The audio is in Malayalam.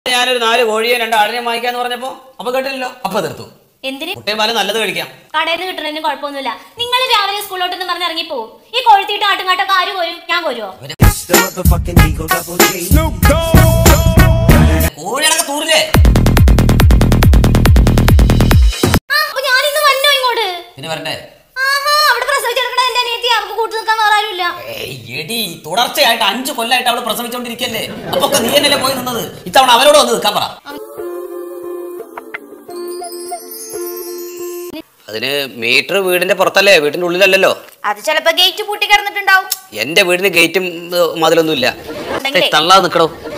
ഞാനൊരു നാല് കോഴിയെ രണ്ട് ആടിനെ വാങ്ങിക്കാന്ന് പറഞ്ഞപ്പോ അപ്പൊ കേട്ടില്ലല്ലോ അപ്പൊ തീർത്തു എന്തിന് മുട്ടയും പാലും നല്ലത് കഴിക്കാം കടയിൽ നിന്ന് കിട്ടുന്നതിന് കുഴപ്പമൊന്നുമില്ല നിങ്ങൾ രാവിലെ സ്കൂളിലോട്ടെന്ന് പറഞ്ഞ് ഇറങ്ങി പോകും ഈ കൊഴുത്തിട്ട് ആട്ടുംകാട്ടൊക്കെ ആര് കോരും ഞാൻ കോരുവോ കോഴികളൊക്കെ തൂറില്ലേ ആ, അപ്പൊ ഞാനിന്ന് വന്നോ ഇങ്ങോട്ട് പിന്നെ വരണ്ടേ ആഹാ അവിടെ പ്രസവിച്ചെടുക്കണ എന്റെ അനിയത്തി അവർക്ക് കൂട്ടു നിൽക്കാൻ വേറെ ആരുമില്ല ഏയ് എടി തുടർച്ചയായിട്ട് അഞ്ചു കൊല്ലായിട്ട് അവള് പ്രസവിച്ചോണ്ടിരിക്കല്ലേ അപ്പൊ ഒക്കെ നീ എന്നല്ലേ പോയി നിന്നത് ഇത്തവണ അവരോട് വന്ന് നിൽക്കാൻ പറ അതിന് മീറ്റർ വീടിന്റെ പുറത്തല്ലേ വീടിന്റെ ഉള്ളിലല്ലല്ലോ അത് ചിലപ്പോ ഗേറ്റ് പൂട്ടി കിടന്നിട്ടുണ്ടാവും എന്റെ വീടിന് ഗേറ്റും മതിലൊന്നും ഇല്ല ഉണ്ടെങ്കിലേ- തള്ളാതെ നിക്കണോ